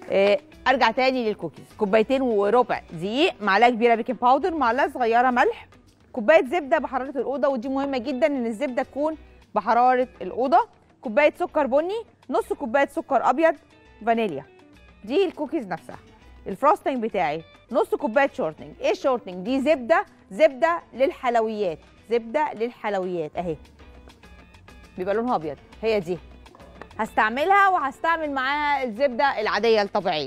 آه، ارجع تاني للكوكيز كوبايتين وربع دقيق معلقه كبيره بيكنج باودر معلقه صغيره ملح كوبايه زبده بحراره الاوضه ودي مهمه جدا ان الزبده تكون بحراره الاوضه كوبايه سكر بني نص كوبايه سكر ابيض فانيليا دي الكوكيز نفسها الفروستنج بتاعي نص كوبايه شورتنج ايه الشورتنج دي زبده زبده للحلويات زبده للحلويات اهي بيبقى لونها ابيض هي دي هستعملها وهستعمل معاها الزبده العاديه الطبيعيه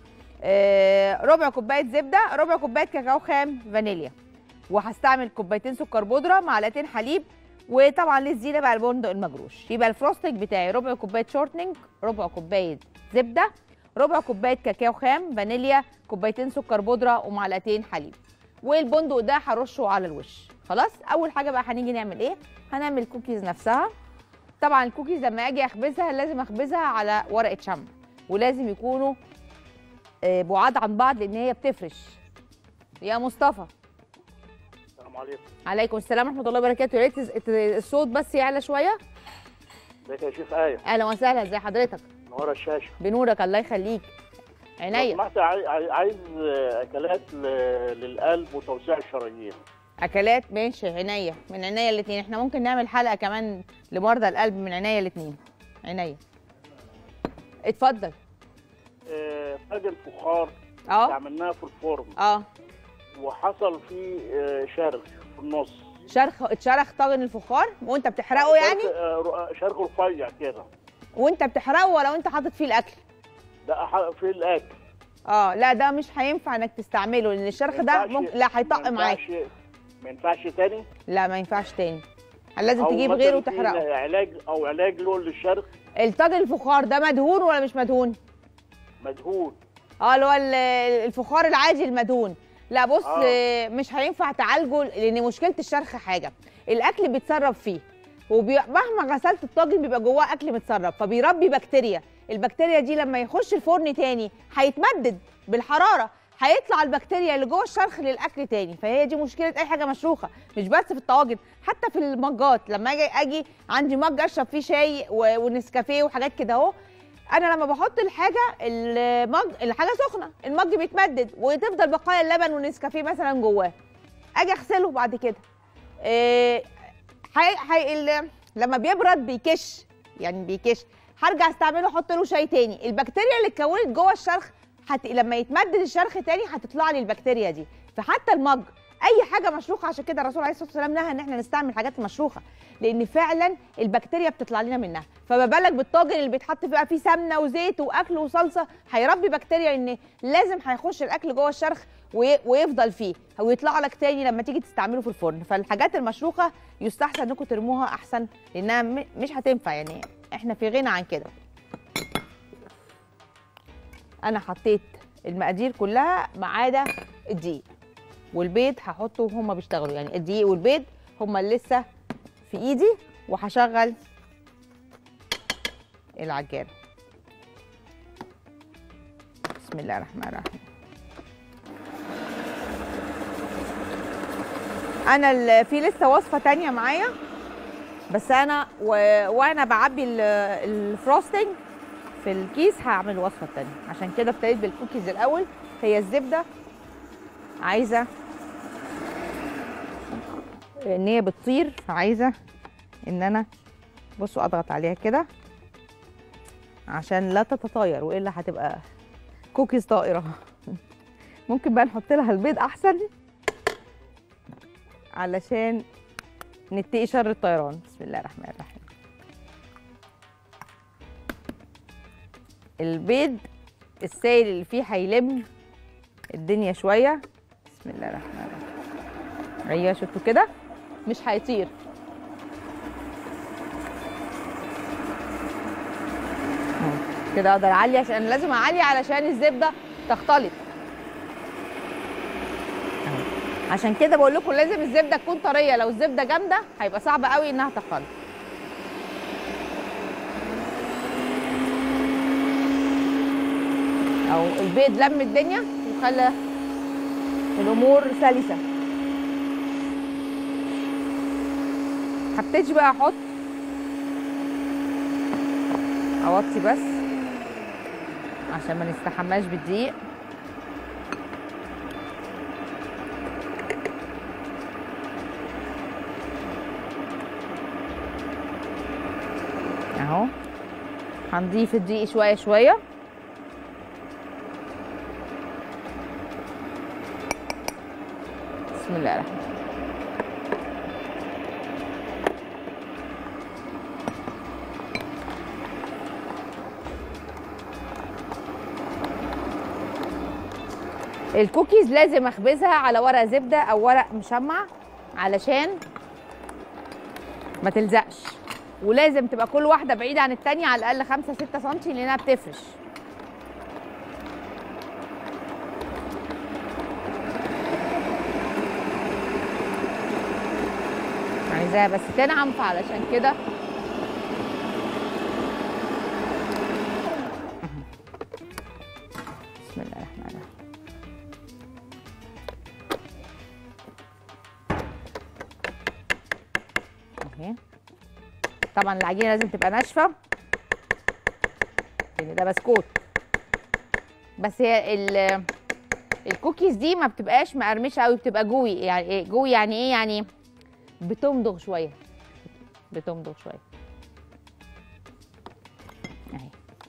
آه، ربع كوبايه زبده ربع كوبايه كاكاو خام فانيليا وهستعمل كوبايتين سكر بودره معلقتين حليب وطبعا للزينه بقى البندق المجروش يبقى الفروستنج بتاعي ربع كوبايه شورتنج ربع كوبايه زبده ربع كوبايه كاكاو خام فانيليا كوبايتين سكر بودره ومعلقتين حليب والبندق ده هرشه على الوش خلاص اول حاجه بقى هنيجي نعمل ايه هنعمل الكوكيز نفسها طبعا الكوكيز لما اجي اخبزها لازم اخبزها على ورقه شمع ولازم يكونوا آه، بعاد عن بعض لان هي بتفرش يا مصطفى السلام عليكم عليكم السلام ورحمه الله وبركاته يا ريت الز- الصوت بس يعلى شويه ازيك يا شيخ ايه اهلا وسهلا ازي حضرتك منوره الشاشه بنورك الله يخليك لو عينيا سمحت عاي- عاي- عايز اكلات ل- للقلب وتوسيع الشرايين اكلات ماشي عينيا من عينيا الاثنين احنا ممكن نعمل حلقه كمان لمرضى القلب من عينيا الاثنين عينيا اتفضل آه، طاجن فخار اه عملناها في الفرن اه وحصل فيه آه، شرخ في النص شرخ اتشرخ طاجن الفخار وانت بتحرقه يعني شرخ- آه، شرخ رفيع كده وانت بتحرقه ولا وانت حاطط فيه الاكل ده أح- في الاكل اه لا ده مش هينفع انك تستعمله لان الشرخ ما ده ينفعش- ممكن لا هيطق ما معاك ينفعش- ما ينفعش تاني لا ما ينفعش تاني لازم أو تجيب مثلاً غيره في وتحرقه علاج او علاج له للشرخ الطاجن الفخار ده مدهون ولا مش مدهون مدهون اه اللي هو ال- الفخار العادي المدهون لا بص آه. آه. مش هينفع تعالجه لان مشكله الشرخ حاجه الاكل بيتسرب فيه ومهما غسلت الطاجن بيبقى جواه اكل متسرب فبيربي بكتيريا البكتيريا دي لما يخش الفرن تاني هيتمدد بالحراره هيطلع البكتيريا اللي جوه الشرخ للاكل تاني فهي دي مشكله اي حاجه مشروخه مش بس في الطواجن حتى في المجات لما اجي اجي عندي مج اشرب فيه شاي و- ونسكافيه وحاجات كده اهو انا لما بحط الحاجه المج الحاجه سخنه المج بيتمدد وتفضل بقايا اللبن والنسكافيه مثلا جواه اجي اغسله بعد كده إيه حي... حي... ال... لما بيبرد بيكش يعني بيكش هرجع استعمله احط له شاي تاني البكتيريا اللي اتكونت جوه الشرخ هت... لما يتمدد الشرخ تاني هتطلع لي البكتيريا دي فحتى المج اي حاجه مشروخه عشان كده الرسول عليه الصلاه والسلام نهى ان احنا نستعمل حاجات مشروخه لان فعلا البكتيريا بتطلع لنا منها فما بالك بالطاجن اللي بيتحط بقى فيه سمنه وزيت واكل وصلصه هيربي بكتيريا ان لازم هيخش الاكل جوه الشرخ وي- ويفضل فيه ويطلع لك تاني لما تيجي تستعمله في الفرن فالحاجات المشروخه يستحسن انكم ترموها احسن لانها م- مش هتنفع يعني احنا في غنى عن كده انا حطيت المقادير كلها ما عدا الدقيق والبيض هحطه وهما بيشتغلوا يعني الدقيق والبيض هما اللي لسه في ايدي وهشغل العجانه بسم الله الرحمن الرحيم انا ال- في لسه وصفه تانية معايا بس انا و... وانا بعبي ال- الفروستنج في الكيس هعمل وصفه تانية عشان كده ابتديت بالكوكيز الاول هي الزبده عايزه ان هي بتطير فعايزه ان انا بصوا اضغط عليها كده عشان لا تتطاير والا هتبقى كوكيز طائره ممكن بقى نحط لها البيض احسن علشان نتقي شر الطيران بسم الله الرحمن الرحيم البيض السائل اللي فيه هيلم الدنيا شويه بسم الله الرحمن الرحيم ايوه شفتوا كده مش هيطير أهو. كده اقدر اعلي عشان لازم اعلي علشان الزبده تختلط أهو. عشان كده بقول لكم لازم الزبده تكون طريه لو الزبده جامده هيبقى صعب قوي انها تختلط او البيض لم الدنيا وخلى الامور سلسه هبتدي بقى احط اوطي بس عشان ما نستحماش بالدقيق اهو هنضيف الدقيق شويه شويه بسم الله الرحمن الرحيم الكوكيز لازم اخبزها على ورق زبده او ورق مشمع علشان ما تلزقش ولازم تبقى كل واحده بعيده عن التانية على الاقل 5 6 سم لانها بتفرش عايزاها بس تنعم فعلشان كده بسم الله الرحمن الرحيم اهي طبعا العجينه لازم تبقى ناشفه لان ده بسكوت بس هي ال الكوكيز دي ما بتبقاش مقرمشه قوي بتبقى جوي يعني ايه جوي يعني ايه يعني بتمضغ شويه بتمضغ شويه اهي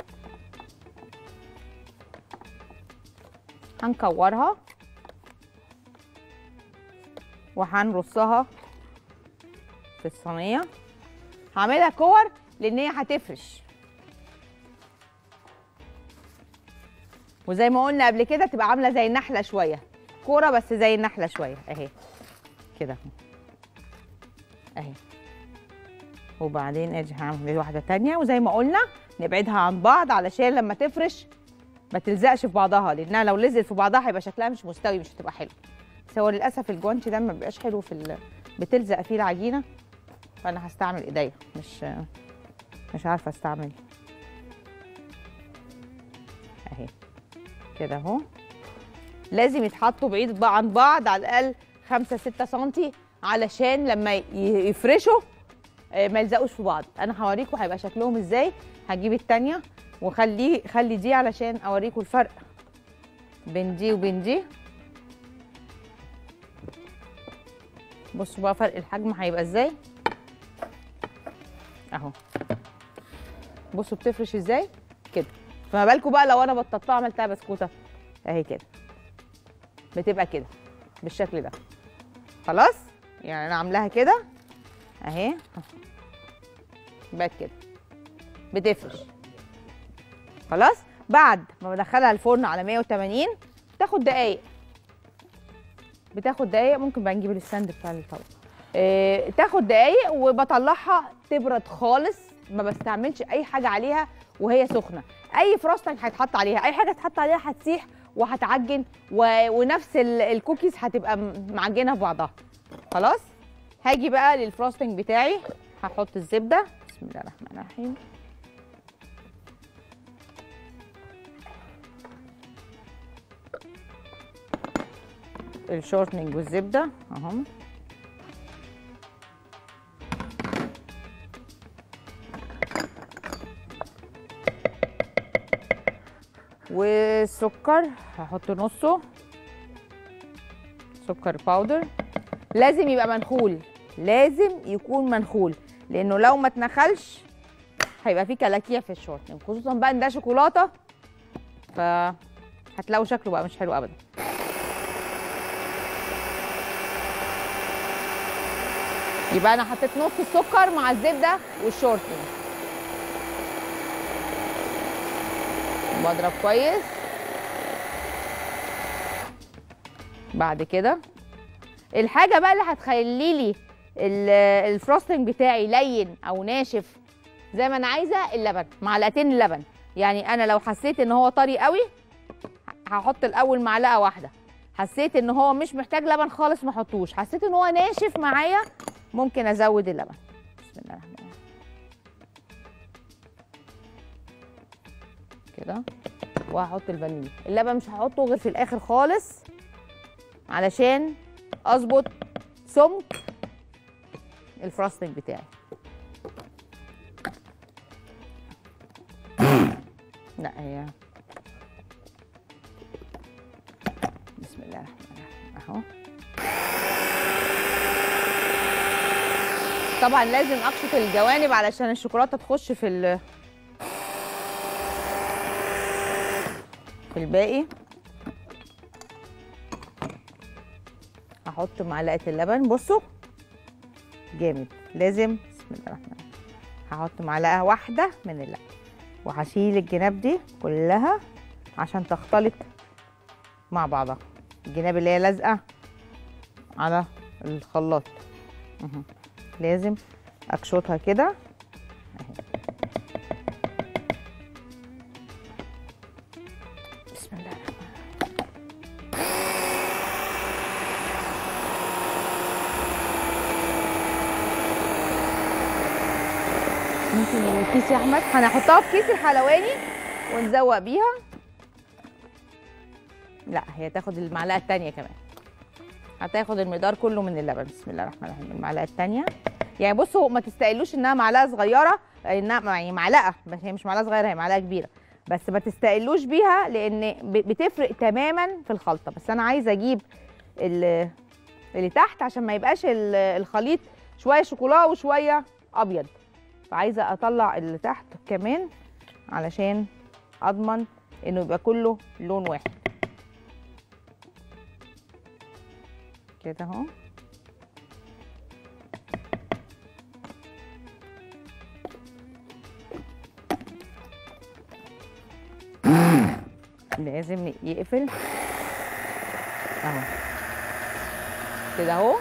هنكورها وهنرصها في الصينيه هعملها كور لان هي هتفرش وزي ما قلنا قبل كده تبقى عامله زي النحله شويه كوره بس زي النحله شويه اهي كده اهو اهي وبعدين اجي هعمل واحده تانية وزي ما قلنا نبعدها عن بعض علشان لما تفرش ما تلزقش في بعضها لانها لو لزقت في بعضها هيبقى شكلها مش مستوي مش هتبقى حلو بس هو للاسف الجوانتي ده ما بيبقاش حلو في ال... بتلزق فيه العجينه فانا هستعمل ايديا مش مش عارفه استعمل اهي كده اهو لازم يتحطوا بعيد بقى عن بعض على الاقل 5 6 سم علشان لما ي- يفرشوا آه، ما يلزقوش في بعض انا هوريكم هيبقى شكلهم ازاي هجيب التانية وخليه خلي دي علشان اوريكم الفرق بين دي وبين دي بصوا بقى فرق الحجم هيبقى ازاي اهو بصوا بتفرش ازاي كده فما بالكم بقى لو انا بططتها عملتها بسكوته اهي كده بتبقى كده بالشكل ده خلاص يعني انا عاملاها كده اهي بقت كده بتفرش خلاص بعد ما بدخلها الفرن على 180 بتاخد دقايق بتاخد دقايق ممكن بقى نجيب الستاند بتاع الطبق إيه تاخد دقايق وبطلعها تبرد خالص ما بستعملش اي حاجه عليها وهي سخنه اي فراستنج هيتحط عليها اي حاجه تتحط عليها هتسيح وهتعجن و... ونفس ال- الكوكيز هتبقى م- معجنه في بعضها خلاص هاجي بقى للفراستنج بتاعي هحط الزبده بسم الله الرحمن الرحيم الشورتنج والزبده اهم والسكر هحط نصه سكر باودر لازم يبقى منخول لازم يكون منخول لانه لو ما اتنخلش هيبقى فيه كلاكيع في الشورتنج خصوصا بقى ان ده شوكولاته ف هتلاقوا شكله بقى مش حلو ابدا يبقى انا حطيت نص السكر مع الزبده والشورتنج بضرب كويس بعد كده الحاجه بقى اللي هتخلي لي ال- الفروستنج بتاعي لين او ناشف زي ما انا عايزه اللبن معلقتين اللبن يعني انا لو حسيت ان هو طري قوي هحط الاول معلقه واحده حسيت ان هو مش محتاج لبن خالص ما احطوش حسيت ان هو ناشف معايا ممكن ازود اللبن بسم الله الرحمن الرحيم كده وهحط الفانيليا اللبن مش هحطه غير في الاخر خالص علشان اظبط سمك الفراستنج بتاعي لا هي اهو طبعا لازم اقشط الجوانب علشان الشوكولاته تخش في ال في الباقي هحط معلقه اللبن بصوا جامد لازم بسم الله الرحمن الرحيم هحط معلقه واحده من اللبن وهشيل الجناب دي كلها عشان تختلط مع بعضها الجناب اللي هي لازقه على الخلاط مهم. لازم اكشطها كده أهي. بسم الله الرحمن الرحيم ممكن الكيس يا احمد هنحطها في كيس الحلواني ونزوق بيها لا هي تاخد المعلقه الثانيه كمان هتاخد المقدار كله من اللبن بسم الله الرحمن الرحيم المعلقه الثانيه يعني بصوا ما تستقلوش انها معلقه صغيره انها يعني معلقه بس هي مش معلقه صغيره هي معلقه كبيره بس ما تستقلوش بيها لان ب- بتفرق تماما في الخلطه بس انا عايزه اجيب ال- اللي تحت عشان ما يبقاش ال- الخليط شويه شوكولا وشويه ابيض فعايزه اطلع اللي تحت كمان علشان اضمن انه يبقى كله لون واحد كده اهو لازم يقفل اهو كده اهو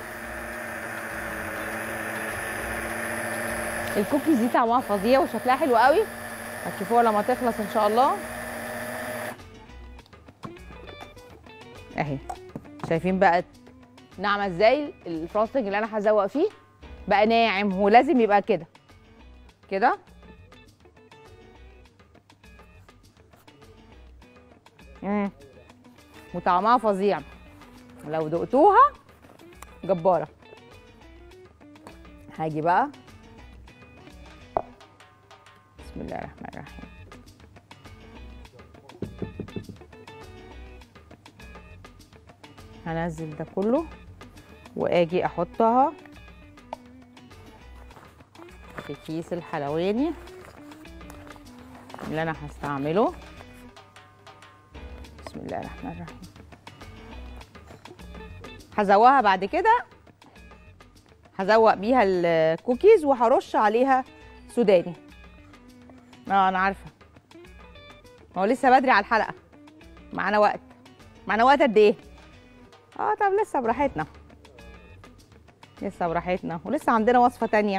الكوكيز دي طعمها فظيع وشكلها حلو قوي هتشوفوها لما تخلص ان شاء الله اهي شايفين بقى ناعمه ازاي الفراستنج اللي انا هزوق فيه بقى ناعم ولازم يبقى كده كده مم. وطعمها فظيع لو دقتوها جباره هاجي بقى بسم الله الرحمن الرحيم هنزل ده كله واجي احطها في كيس الحلواني اللي انا هستعمله بسم الله الرحمن الرحيم هزوقها بعد كده هزوق بيها الكوكيز وهرش عليها سوداني اه انا عارفه ما هو لسه بدري على الحلقه معانا وقت معانا وقت قد ايه اه طب لسه براحتنا لسه براحتنا ولسه عندنا وصفه تانية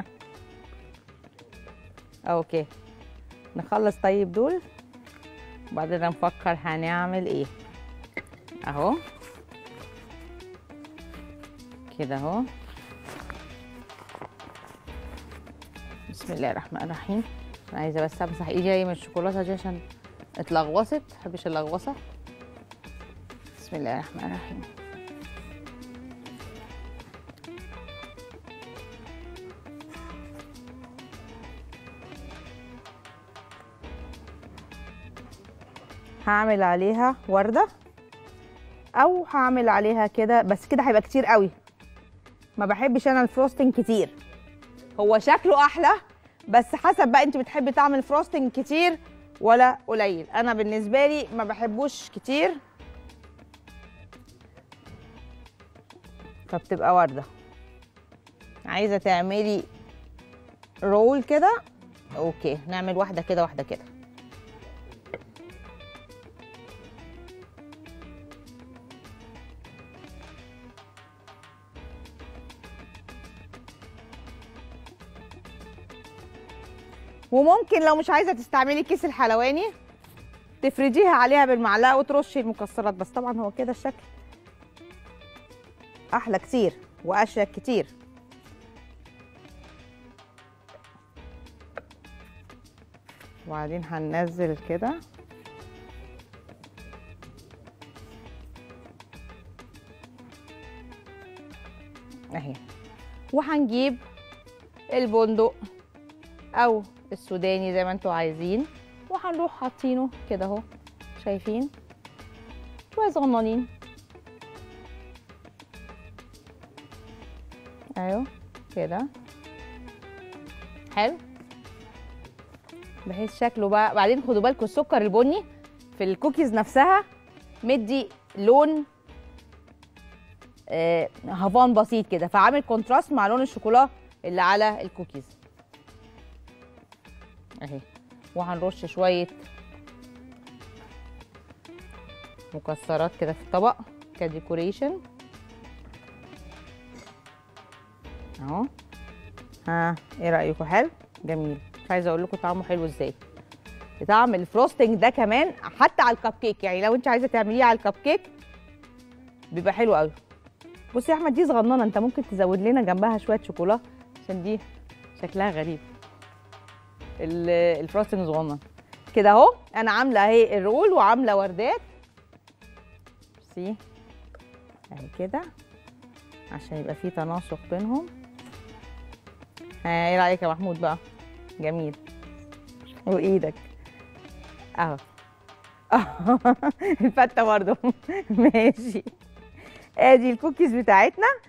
اوكي نخلص طيب دول وبعدين نفكر هنعمل ايه اهو كده اهو بسم الله الرحمن الرحيم انا عايزه بس امسح ايدي من الشوكولاته دي عشان اتلغوصت محبش اللغوصه بسم الله الرحمن الرحيم هعمل عليها ورده او هعمل عليها كده بس كده هيبقى كتير قوي ما بحبش انا الفروستنج كتير هو شكله احلى بس حسب بقى انت بتحبي طعم الفروستنج كتير ولا قليل انا بالنسبه لي ما بحبوش كتير فبتبقى ورده عايزه تعملي رول كده اوكي نعمل واحده كده واحده كده وممكن لو مش عايزه تستعملي كيس الحلواني تفرديها عليها بالمعلقه وترشي المكسرات بس طبعا هو كده الشكل احلى كتير واشيك كتير وبعدين هننزل كده اهي وهنجيب البندق او السوداني زي ما انتوا عايزين وهنروح حاطينه كده اهو شايفين شويه صغننين ايوه كده حلو بحيث شكله بقى بعدين خدوا بالكم السكر البني في الكوكيز نفسها مدي لون آه هافان بسيط كده فعامل كونتراست مع لون الشوكولا اللي على الكوكيز اهي وهنرش شويه مكسرات كده في الطبق كديكوريشن اهو ها ايه رايكم حلو جميل مش عايزه اقول لكم طعمه حلو ازاي طعم الفروستنج ده كمان حتى على الكب كيك يعني لو انت عايزه تعمليه على الكب كيك بيبقى حلو قوي بصي يا احمد دي صغننه انت ممكن تزود لنا جنبها شويه شوكولا عشان دي شكلها غريب ال- الفروستنج صغنن كده اهو انا عامله اهي الرول وعامله وردات بصي اهي كده عشان يبقى فيه تناسق بينهم ها ايه رايك يا محمود بقى جميل وايدك اهو الفته برضو ماشي ادي الكوكيز بتاعتنا